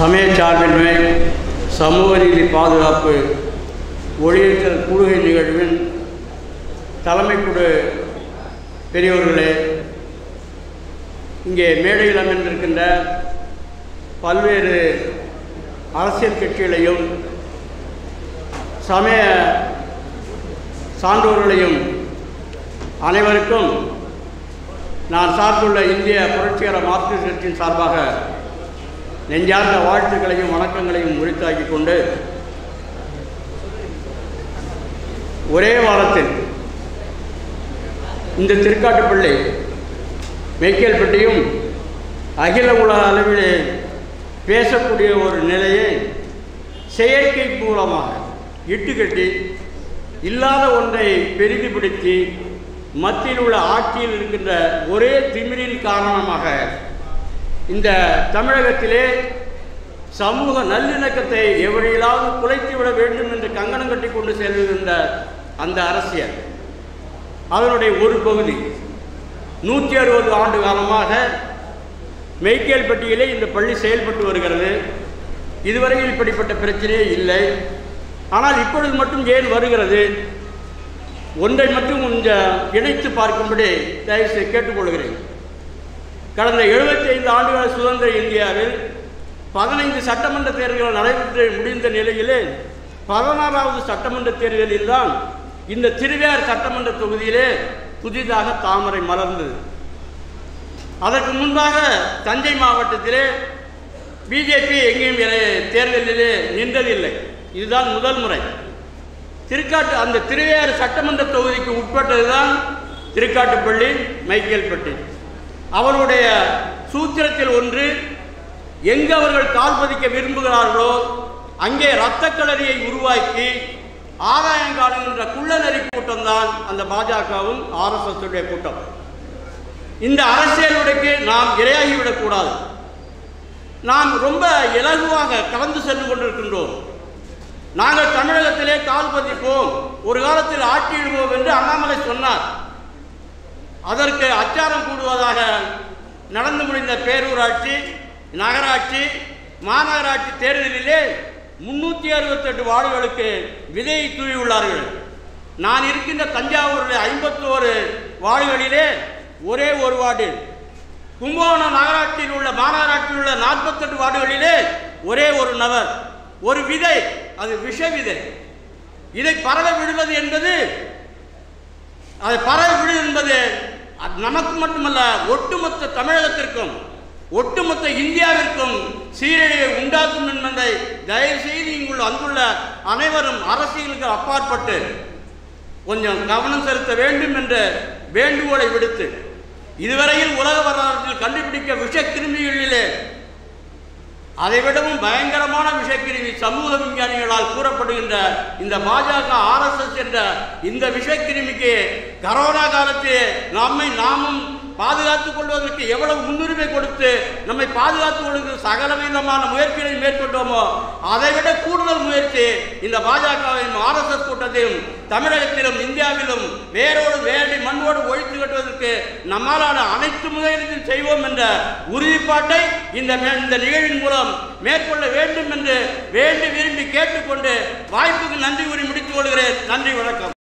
சமய சார்பின்மை சமூக நீதி பாதுகாப்பு ஒளியேற்றல் கூடுகை நிகழ்வின் தலைமை குழு பெரியவர்களே இங்கே மேடையில் அமைந்திருக்கின்ற பல்வேறு அரசியல் கட்சிகளையும் சமய சான்றோர்களையும் அனைவருக்கும் நான் சார்ந்துள்ள இந்திய புரட்சிகர மார்க்சிஸ்ட் கட்சியின் சார்பாக நெஞ்சார்ந்த வாழ்த்துக்களையும் வணக்கங்களையும் உரித்தாக்கிக் கொண்டு ஒரே வாரத்தில் இந்த திருக்காட்டுப்பள்ளி மெய்க்கேல்பட்டியும் அகில உலக அளவிலே பேசக்கூடிய ஒரு நிலையை செயற்கை மூலமாக இட்டுக்கட்டி இல்லாத ஒன்றை பெரிதுபடுத்தி மத்தியில் உள்ள ஆட்சியில் இருக்கின்ற ஒரே திமிரின் காரணமாக இந்த தமிழகத்திலே சமூக நல்லிணக்கத்தை எவரையிலாவது குலைத்து விட வேண்டும் என்று கங்கணம் கட்டி கொண்டு செல்கின்ற அந்த அரசியல் அதனுடைய ஒரு பகுதி நூற்றி அறுபது ஆண்டு காலமாக மெய்க்கேல்பட்டியிலே இந்த பள்ளி செயல்பட்டு வருகிறது இதுவரையில் இப்படிப்பட்ட பிரச்சனையே இல்லை ஆனால் இப்பொழுது மட்டும் ஏன் வருகிறது ஒன்றை மட்டும் கொஞ்சம் இணைத்து பார்க்கும்படி தயவுசெய்து கேட்டுக்கொள்கிறேன் கடந்த 75 ஆண்டுகால சுதந்திர இந்தியாவில் பதினைந்து சட்டமன்ற தேர்தல்கள் நடைபெற்று முடிந்த நிலையிலே பதினாறாவது சட்டமன்ற தேர்தலில் தான் இந்த திருவையார் சட்டமன்ற தொகுதியிலே புதிதாக தாமரை மலர்ந்தது அதற்கு முன்பாக தஞ்சை மாவட்டத்திலே பிஜேபி எங்கேயும் இறை- தேர்தலிலே நின்றதில்லை இதுதான் முதல் முறை திருக்காட்டு அந்த திருவையாறு சட்டமன்ற தொகுதிக்கு உட்பட்டது தான் திருக்காட்டுப்பள்ளி மைக்கேல்பட்டி அவருடைய சூத்திரத்தில் ஒன்று எங்கு அவர்கள் கால் பதிக்க விரும்புகிறார்களோ அங்கே இரத்த களரியை உருவாக்கி ஆதாயம் காணுகின்ற குள்ளநெறி கூட்டம்தான் அந்த பாஜகவும் ஆர்எஸ்எஸ் உடைய கூட்டம் இந்த அரசியலுடைக்கு நாம் இரையாகிவிடக்கூடாது நாம் ரொம்ப இலகுவாக கடந்து சென்று கொண்டிருக்கின்றோம் நாங்கள் தமிழகத்திலே கால் பதிப்போம் ஒரு காலத்தில் ஆட்சியிடுவோம் என்று அண்ணாமலை சொன்னார் அதற்கு அச்சாரம் கூடுவதாக நடந்து முடிந்த பேரூராட்சி நகராட்சி மாநகராட்சி தேர்தலிலே முன்னூற்றி அறுபத்தெட்டு வார்டுகளுக்கு விதையை தூவியுள்ளார்கள் நான் இருக்கின்ற தஞ்சாவூரில் ஐம்பத்தோரு வார்டுகளிலே ஒரே ஒரு வார்டில் கும்பகோணம் நகராட்சியில் உள்ள மாநகராட்சியில் உள்ள நாற்பத்தெட்டு வார்டுகளிலே ஒரே ஒரு நபர் ஒரு விதை அது விஷ விதை இதை பரவ விடுவது என்பது அதை பரவ விடு என்பது அது நமக்கு மட்டுமல்ல ஒட்டுமொத்த தமிழகத்திற்கும் ஒட்டுமொத்த இந்தியாவிற்கும் சீரழிவை உண்டாக்கும் என்பதை தயவு செய்து இங்குள்ள அங்குள்ள அனைவரும் அரசியலுக்கு அப்பாற்பட்டு கொஞ்சம் கவனம் செலுத்த வேண்டும் என்ற வேண்டுகோளை விடுத்து இதுவரையில் உலக வரலாற்றில் கண்டுபிடிக்க விஷக்கிருமிகளிலே அதைவிடவும் பயங்கரமான விஷக்கிருமி சமூக விஞ்ஞானிகளால் கூறப்படுகின்ற இந்த பாஜக ஆர்எஸ்எஸ் என்ற இந்த விஷக்கிருமிக்கு கரோனா காலத்தில் நம்மை நாமும் பாதுகாத்துக் கொள்வதற்கு எவ்வளவு முன்னுரிமை கொடுத்து நம்மை பாதுகாத்துக் கொள்கிற சகல விதமான முயற்சிகளை மேற்கொண்டோமோ அதைவிட கூடுதல் முயற்சி இந்த பாஜகவின் ஆர்எஸ்எஸ் கூட்டத்தையும் தமிழகத்திலும் இந்தியாவிலும் வேரோடு வேண்டி மண்ணோடு ஒழித்து கட்டுவதற்கு நம்மாலான அனைத்து முதலீடுகள் செய்வோம் என்ற உறுதிப்பாட்டை இந்த மே- இந்த நிகழ்வின் மூலம் மேற்கொள்ள வேண்டும் என்று வேண்டி விரும்பி கேட்டுக்கொண்டு வாய்ப்புக்கு நன்றி கூறி முடித்துக் கொள்கிறேன் நன்றி வணக்கம்